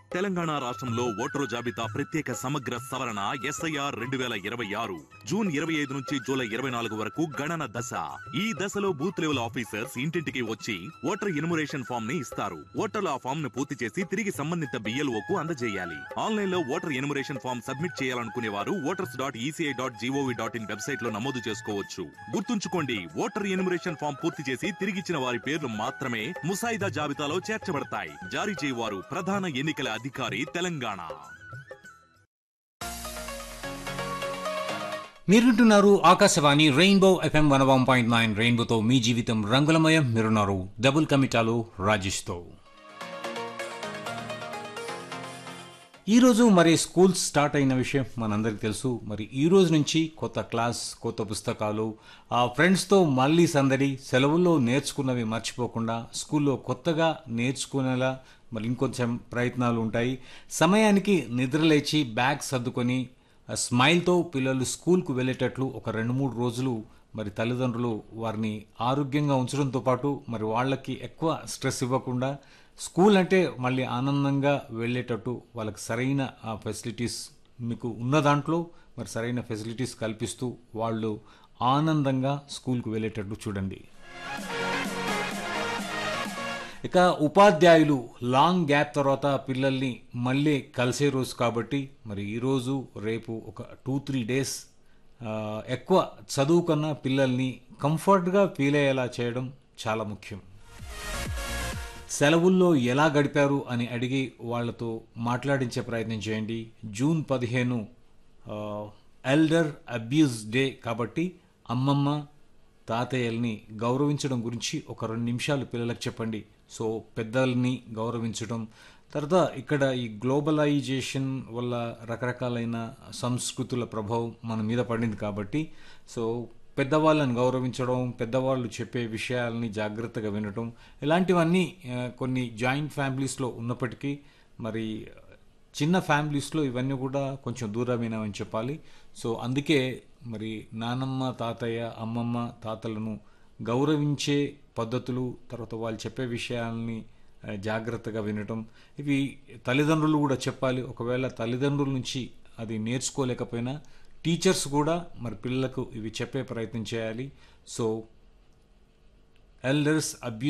తెలంగాణ రాష్ట్రంలో ఓటరు జాబితా ప్రత్యేక సమగ్ర సవరణ ఎస్ఐఆర్ రెండు వేల ఇరవై ఆరు జూన్ ఇరవై ఐదు నుంచి జూలై ఇరవై నాలుగు వరకు గణన దశ ఈ దశలో బూత్ లెవెల్ ఆఫీసర్స్ ఇంటింటికి వచ్చి ఓటర్ ఇన్మురేషన్ ఫామ్ ని ఇస్తారు ఓటర్లు ఆ ఫామ్ ను పూర్తి చేసి తిరిగి సంబంధిత బిఎల్ఓ కు అందజేయాలి ఆన్లైన్ లో ఓటర్ ఇన్మురేషన్ ఫామ్ సబ్మిట్ చేయాలనుకునే వారు voters dot ECI dot gov dot in website లో నమోదు చేసుకోవచ్చు గుర్తుంచుకోండి ఓటర్ ఇన్మురేషన్ ఫామ్ పూర్తి చేసి తిరిగిచ్చిన వారి పేర్లు మాత్రమే ముసాయిదా జాబితాలో చేర్చబడతాయి జారీ చేయవారు ప్రధాన ఎన్నికల అధికారి తెలంగాణ మీరు వింటున్నారు Akashvani rainbow FM one one point nine రెయిన్బోతో మీ జీవితం రంగులమయం మీరున్నారు డబుల్ కమిటాలు రాజేష్తో ఈరోజు మరి స్కూల్ స్టార్ట్ అయిన విషయం మనందరికీ తెలుసు మరి ఈ రోజు నుంచి కొత్త క్లాస్ కొత్త పుస్తకాలు ఆ ఫ్రెండ్స్తో మళ్ళీ సందడి సెలవుల్లో నేర్చుకున్నవి మర్చిపోకుండా స్కూల్లో కొత్తగా నేర్చుకునేలా మరి ఇంకొంచెం ప్రయత్నాలు ఉంటాయి సమయానికి నిద్రలేచి బ్యాగ్ సర్దుకొని ఆ స్మైల్తో పిల్లలు స్కూల్కు వెళ్ళేటట్లు ఒక రెండు మూడు రోజులు మరి తల్లిదండ్రులు వారిని ఆరోగ్యంగా ఉంచడంతో పాటు మరి వాళ్ళకి ఎక్కువ స్ట్రెస్ ఇవ్వకుండా స్కూల్ అంటే మళ్ళీ ఆనందంగా వెళ్ళేటట్టు వాళ్ళకి సరైన ఆ ఫెసిలిటీస్ మీకు ఉన్న దాంట్లో మరి సరైన ఫెసిలిటీస్ కల్పిస్తూ వాళ్ళు ఆనందంగా స్కూల్కు వెళ్ళేటట్టు చూడండి ఇక ఉపాధ్యాయులు లాంగ్ గ్యాప్ తర్వాత పిల్లల్ని మళ్ళీ కలిసే రోజు కాబట్టి మరి ఈరోజు రేపు ఒక టూ త్రీ డేస్ ఆ, ఎక్కువ చదువు కన్నా పిల్లల్ని కంఫర్ట్గా ఫీల్ అయ్యేలా చేయడం చాలా ముఖ్యం సెలవుల్లో ఎలా గడిపారు అని అడిగి వాళ్ళతో మాట్లాడించే ప్రయత్నం చేయండి జూన్ పదిహేను ఎల్డర్ అబ్యూస్ డే కాబట్టి అమ్మమ్మ తాతయ్యల్ని గౌరవించడం గురించి ఒక రెండు నిమిషాలు పిల్లలకు చెప్పండి సో పెద్దల్ని గౌరవించడం తర్వాత ఇక్కడ ఈ గ్లోబలైజేషన్ వల్ల రకరకాలైన సంస్కృతుల ప్రభావం మన మీద పడింది కాబట్టి సో పెద్దవాళ్ళని గౌరవించడం పెద్దవాళ్ళు చెప్పే విషయాలని జాగ్రత్తగా వినడం ఇలాంటివన్నీ ఆ, కొన్ని జాయింట్ ఫ్యామిలీస్లో ఉన్నప్పటికీ మరి చిన్న ఫ్యామిలీస్లో ఇవన్నీ కూడా కొంచెం దూరమైనవని చెప్పాలి సో అందుకే మరి నానమ్మ తాతయ్య అమ్మమ్మ తాతలను గౌరవించే పద్ధతులు తర్వాత వాళ్ళు చెప్పే విషయాల్ని ఆ, జాగ్రత్తగా వినటం ఇవి తల్లిదండ్రులు కూడా చెప్పాలి ఒకవేళ తల్లిదండ్రుల నుంచి అది నేర్చుకోలేకపోయినా టీచర్స్ కూడా మరి పిల్లలకు ఇవి చెప్పే ప్రయత్నం చేయాలి సో ఎల్డర్స్ అబ్యూస్